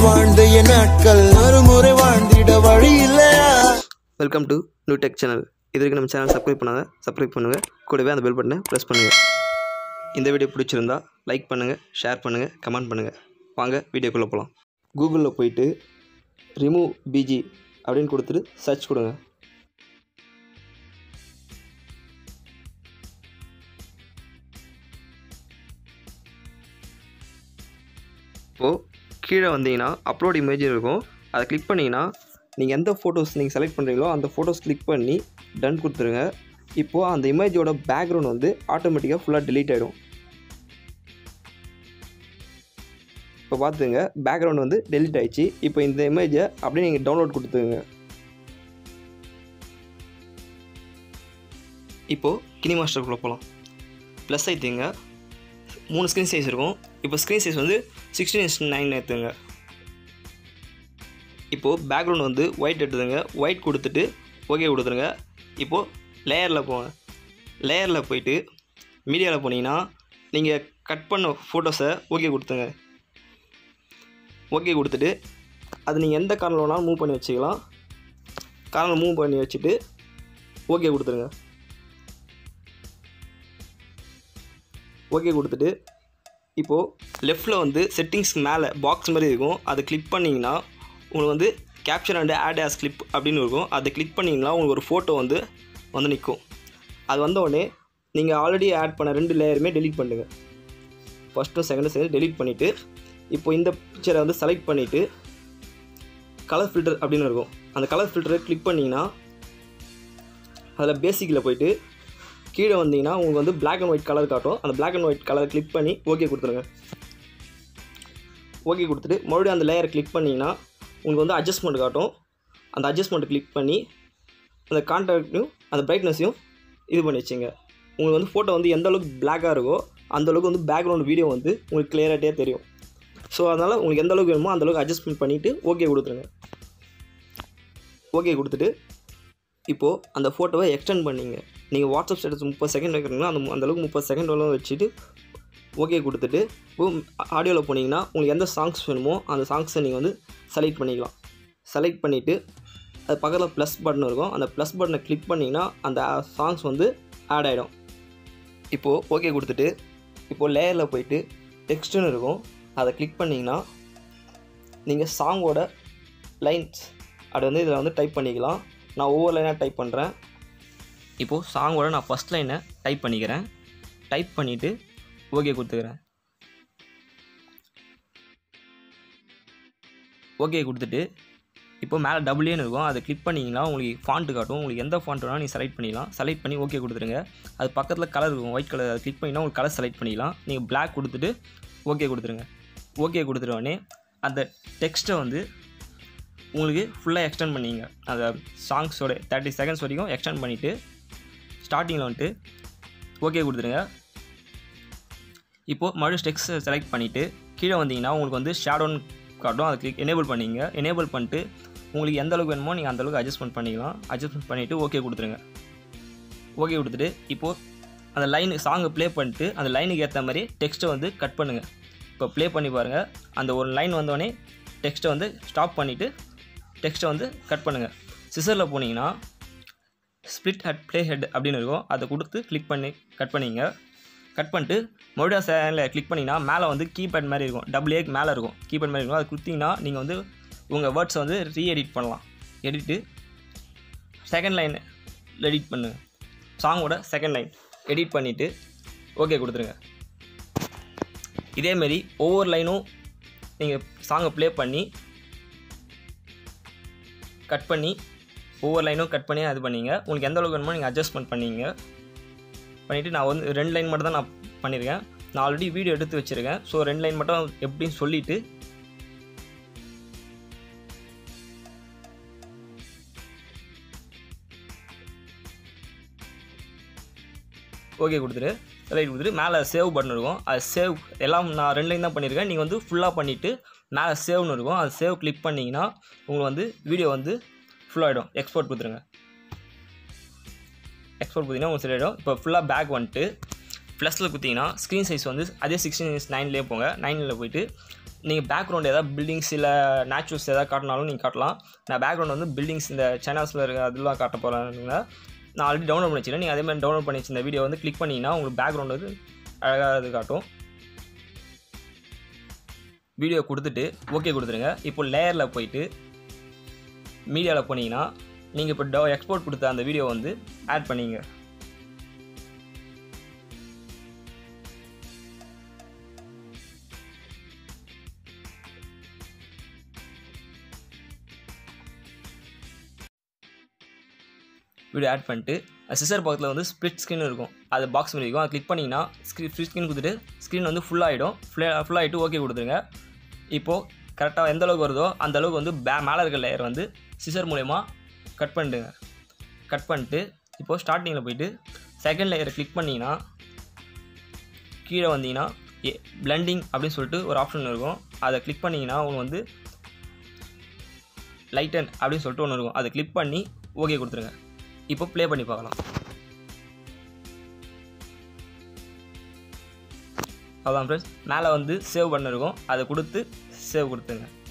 வாழ்ந்த என் நாட்கள் மறுமுறை வாழ்ந்திட வழி இல்லையா welcome to new tech channel இது வரைக்கும் நம்ம சேனல் சப்ஸ்கிரைப் பண்ணாத சப்ஸ்கிரைப் பண்ணுங்கள் கூடவே அந்த பெல் பட்டனை ப்ரெஸ் பண்ணுங்கள் இந்த வீடியோ பிடிச்சிருந்தா லைக் பண்ணுங்கள் ஷேர் பண்ணுங்கள் கமெண்ட் பண்ணுங்கள் வாங்க வீடியோக்குள்ளே போகலாம் கூகுளில் போயிட்டு ரிமூவ் பிஜி அப்படின்னு கொடுத்துட்டு சர்ச் கொடுங்க இப்போது கீழே வந்தீங்கன்னா அப்லோட் இமேஜ் இருக்கும் அதை கிளிக் பண்ணிங்கன்னா நீங்கள் எந்த ஃபோட்டோஸ் நீங்கள் செலக்ட் பண்ணுறீங்களோ அந்த ஃபோட்டோஸ் கிளிக் பண்ணி டன் கொடுத்துருங்க இப்போது அந்த இமேஜோட பேக்ரவுண்ட் வந்து ஆட்டோமேட்டிக்காக ஃபுல்லாக delete ஆகிடும் இப்போ பார்த்துங்க பேக்ரவுண்ட் வந்து delete ஆயிடுச்சு இப்போ இந்த இமேஜை அப்படியே நீங்கள் டவுன்லோட் கொடுத்துருங்க இப்போது கினி மாஸ்டருக்குள்ளே போகலாம் ப்ளஸ் ஐத்திங்க மூணு ஸ்க்ரீன் சைஸ் இருக்கும் இப்போ ஸ்க்ரீன் சைஸ் வந்து சிக்ஸ்டீன் இன்ச் நைன் எடுத்துங்க இப்போது பேக்ரவுண்ட் வந்து ஒயிட் எடுத்துங்க ஒயிட் கொடுத்துட்டு ஓகே கொடுத்துருங்க இப்போது லேயரில் போங்க லேயரில் போயிட்டு மீடியாவில் போனீங்கன்னா நீங்கள் கட் பண்ண ஃபோட்டோஸை ஓகே கொடுத்துங்க ஓகே கொடுத்துட்டு அது நீங்கள் எந்த கார்னில் வேணாலும் மூவ் பண்ணி வச்சுக்கலாம் கார்னில் மூவ் பண்ணி வச்சுட்டு ஓகே கொடுத்துருங்க ஓகே கொடுத்துட்டு இப்போது லெஃப்ட்டில் வந்து செட்டிங்ஸ் மேலே பாக்ஸ் மாதிரி இருக்கும் அதை கிளிக் பண்ணிங்கன்னா உங்களுக்கு வந்து capture and add as clip அப்படின்னு இருக்கும் அதை கிளிக் பண்ணிங்கன்னா உங்களுக்கு ஒரு ஃபோட்டோ வந்து வந்து நிற்கும் அது வந்த உடனே நீங்கள் ஆல்ரெடி ஆட் பண்ண ரெண்டு லேயருமே delete பண்ணுங்க ஃபஸ்ட்டும் செகண்டும் சேர்ந்து delete பண்ணிவிட்டு இப்போ இந்த பிக்சரை வந்து செலக்ட் பண்ணிவிட்டு கலர் ஃபில்டர் அப்படின்னு இருக்கும் அந்த கலர் ஃபில்டரை கிளிக் பண்ணிங்கன்னா அதில் பேசிக்கில் போயிட்டு கீழே வந்தீங்கன்னா உங்களுக்கு வந்து Black அண்ட் ஒயிட் கலர் காட்டும் அந்த Black and white colour click பண்ணி ஓகே கொடுத்துருங்க ஓகே கொடுத்துட்டு மறுபடியும் அந்த லேயரை கிளிக் பண்ணிங்கன்னா உங்களுக்கு வந்து அட்ஜஸ்ட்மெண்ட் காட்டும் அந்த அட்ஜஸ்ட்மெண்ட் கிளிக் பண்ணி அந்த கான்டாக்டையும் அந்த பிரைட்னஸையும் இது பண்ணி வச்சுங்க உங்களுக்கு வந்து ஃபோட்டோ வந்து எந்த அளவுக்கு பிளாக்காக இருக்கோ அந்த அளவுக்கு வந்து பேக்ரவுண்ட் வீடியோ வந்து உங்களுக்கு கிளியராகிட்டே தெரியும் ஸோ அதனால் உங்களுக்கு எந்த அளவுக்கு வேணுமோ அந்த அளவுக்கு அட்ஜஸ்ட்மெண்ட் பண்ணிவிட்டு ஓகே கொடுத்துருங்க ஓகே கொடுத்துட்டு இப்போது அந்த ஃபோட்டோவை எக்ஸ்டெண்ட் பண்ணிங்க நீங்கள் வாட்ஸ்அப் ஸ்டேட்டஸ் முப்பது செகண்ட் வைக்கிறீங்கன்னா அந்த அந்த அளவுக்கு முப்பது செகண்ட் அளவு வச்சுட்டு ஓகே கொடுத்துட்டு இப்போ ஆடியோவில் போனீங்கன்னா உங்களுக்கு எந்த சாங்ஸ் வேணுமோ அந்த சாங்ஸை நீங்கள் வந்து செலக்ட் பண்ணிக்கலாம் செலக்ட் பண்ணிவிட்டு அது பக்கத்தில் ப்ளஸ் பட்டன் இருக்கும் அந்த ப்ளஸ் பட்டனை கிளிக் பண்ணிங்கன்னா அந்த சாங்ஸ் வந்து ஆட் ஆகிடும் இப்போது ஓகே கொடுத்துட்டு இப்போது லேயரில் போயிட்டு டெக்ஸ்ட்டுன்னு இருக்கும் அதை கிளிக் பண்ணிங்கன்னா நீங்கள் சாங்கோட லைன்ஸ் அதை வந்து இதில் வந்து டைப் பண்ணிக்கலாம் நான் ஒவ்வொரு லைனாக டைப் பண்ணுறேன் இப்போது சாங்கோட நான் ஃபஸ்ட் லைனை டைப் பண்ணிக்கிறேன் டைப் பண்ணிவிட்டு ஓகே கொடுத்துக்கிறேன் ஓகே கொடுத்துட்டு இப்போ மேலே டபுள்யூன்னு இருக்கும் அதை கிளிக் பண்ணிங்கன்னா உங்களுக்கு ஃபாண்ட்டு காட்டும் உங்களுக்கு எந்த ஃபாண்ட் வேணாலும் நீங்கள் செலக்ட் பண்ணிக்கலாம் செலக்ட் பண்ணி ஓகே கொடுத்துருங்க அது பக்கத்தில் கலர் இருக்கும் ஒயிட் கலர் அதை கிளிக் பண்ணிங்கன்னா உங்களுக்கு கலர் செலக்ட் பண்ணிக்கலாம் நீங்கள் Black கொடுத்துட்டு ஓகே கொடுத்துருங்க ஓகே கொடுத்துருவோடனே அந்த டெக்ஸ்ட்டை வந்து உங்களுக்கு ஃபுல்லாக எக்ஸ்டெண்ட் பண்ணிங்க அந்த சாங்ஸோட தேர்ட்டி செகண்ட்ஸ் வரைக்கும் எக்ஸ்டெண்ட் பண்ணிவிட்டு ஸ்டார்டிங்கில் வந்துட்டு ஓகே கொடுத்துருங்க இப்போது மறுபடியும் டெக்ஸ்ட் செலக்ட் பண்ணிவிட்டு கீழே வந்தீங்கன்னா உங்களுக்கு வந்து ஷேடோன்னு காட்டும் அதை கிளிக் எனேபிள் பண்ணிங்க எனேபிள் பண்ணிட்டு உங்களுக்கு எந்த அளவுக்கு வேணுமோ நீங்கள் அந்த அளவுக்கு அட்ஜஸ்ட்மெண்ட் பண்ணிக்கலாம் அட்ஜஸ்ட்மெண்ட் பண்ணிவிட்டு ஓகே கொடுத்துருங்க ஓகே கொடுத்துட்டு இப்போது அந்த லைனு சாங்கை ப்ளே பண்ணிட்டு அந்த லைனுக்கு ஏற்ற மாதிரி டெக்ஸ்ட்டை வந்து கட் பண்ணுங்கள் இப்போ ப்ளே பண்ணி பாருங்கள் அந்த ஒரு லைன் வந்தோடனே டெக்ஸ்ட்டை வந்து ஸ்டாப் பண்ணிவிட்டு டெக்ஸ்ட்டை வந்து கட் பண்ணுங்கள் சிசரில் போனீங்கன்னா ஸ்ப்ளிட் ஹெட் ப்ளே ஹெட் அப்படின்னு இருக்கும் அதை கொடுத்து கிளிக் பண்ணி கட் பண்ணிங்க கட் பண்ணிட்டு மறுபடியும் சேனலில் கிளிக் பண்ணிங்கன்னா மேலே வந்து கீபேட் மாதிரி இருக்கும் டபுள் ஏக்கு மேலே இருக்கும் கீபேட் மாதிரி இருக்கும் அதை கொடுத்தீங்கன்னா நீங்கள் வந்து உங்கள் வேர்ட்ஸை வந்து ரீஎடிட் பண்ணலாம் எடிட்டு செகண்ட் லைன் எடிட் பண்ணுங்கள் சாங்கோட செகண்ட் லைன் எடிட் பண்ணிவிட்டு ஓகே கொடுத்துருங்க இதேமாரி ஒவ்வொரு லைனும் நீங்கள் சாங்கை ப்ளே பண்ணி கட் பண்ணி ஒவ்வொரு லைனும் கட் பண்ணி அது பண்ணிங்க உங்களுக்கு எந்த அளவுக்கு வேணுமோ நீங்கள் அட்ஜஸ்ட்மெண்ட் பண்ணிங்க பண்ணிவிட்டு நான் வந்து ரெண்டு லைன் மட்டும் தான் நான் பண்ணியிருக்கேன் நான் ஆல்ரெடி வீடியோ எடுத்து வச்சுருக்கேன் ஸோ ரெண்டு லைன் மட்டும் எப்படின்னு சொல்லிவிட்டு ஓகே கொடுத்துரு ரைட் கொடுத்துட்டு மேலே சேவ் பட்டன் இருக்கும் அது சேவ் எல்லாம் நான் ரெண்டு லைன் தான் பண்ணியிருக்கேன் நீங்கள் வந்து ஃபுல்லாக பண்ணிவிட்டு மேலே சேவ்னு இருக்கும் அது சேவ் கிளிக் பண்ணிங்கன்னா உங்களுக்கு வந்து வீடியோ வந்து ஃபுல்லாகிடும் எக்ஸ்போர்ட் கொடுத்துருங்க எக்ஸ்போர்ட் பார்த்தீங்கன்னா உங்களுக்கு சரியாயிடும் இப்போ ஃபுல்லாக பேக் வந்துட்டு ப்ளஸில் குத்திங்கன்னா ஸ்க்ரீன் சைஸ் வந்து அதே சிக்ஸ்டீன் இன்ச் நைன்லேயே போங்க நைனில் போயிட்டு நீங்கள் பேக்ரவுண்ட் ஏதாவது பில்டிங்ஸ் இல்லை நேச்சுரல்ஸ் ஏதாவது காட்டினாலும் நீங்கள் காட்டலாம் நான் பேக்ரவுண்ட் வந்து பில்டிங்ஸ் இந்த சைனாஸில் இருக்க அதெல்லாம் காட்ட போகிறேன் நான் ஆல்ரெடி டவுன்லோட் பண்ணி வச்சிருக்கேன் நீங்கள் அதே மாதிரி டவுன்லோட் பண்ணி வச்சிருந்த வீடியோ வந்து கிளிக் பண்ணிங்கன்னா உங்களுக்கு பேக்ரவுண்ட் வந்து அழகாக இது காட்டும் வீடியோ கொடுத்துட்டு ஓகே கொடுத்துருங்க இப்போ லேயரில் போயிட்டு மீடியாவில் போனீங்கன்னா நீங்கள் இப்போ டோ எக்ஸ்போர்ட் கொடுத்த அந்த வீடியோ வந்து ஆட் பண்ணிங்க வீடியோ ஆட் பண்ணிட்டு சிசர் பக்கத்தில் வந்து ஸ்ப்ளிட் ஸ்க்ரீன் இருக்கும் அது பாக்ஸ் மாதிரி இருக்கும் அதை கிளிக் பண்ணிங்கன்னா ஸ்க்ரீன் ஃப்ரீ ஸ்க்ரீன் கொடுத்துட்டு ஸ்க்ரீன் வந்து ஃபுல்லாகிடும் ஃபுல்லாக ஃபுல்லாகிட்டு ஓகே கொடுத்துருங்க இப்போது கரெக்டாக எந்த அளவுக்கு வருதோ அந்த அளவுக்கு வந்து பே மேலே இருக்க லேயர் வந்து சிசர் மூலயமா கட் பண்ணிட்டுங்க கட் பண்ணிட்டு இப்போது ஸ்டார்டிங்கில் போயிட்டு செகண்ட் லேயரை கிளிக் பண்ணிங்கன்னா கீழே வந்தீங்கன்னா ஏ பிளண்டிங் அப்படின்னு சொல்லிட்டு ஒரு ஆப்ஷன் இருக்கும் அதை கிளிக் பண்ணிங்கன்னா உங்களுக்கு வந்து லைட்டன் அப்படின்னு சொல்லிட்டு ஒன்று இருக்கும் அதை கிளிக் பண்ணி ஓகே கொடுத்துருங்க இப்போ ப்ளே பண்ணி பார்க்கலாம் அதான் ஃப்ரெண்ட்ஸ் மேலே வந்து சேவ் பண்ண இருக்கும் அதை கொடுத்து சேவ் கொடுத்துருங்க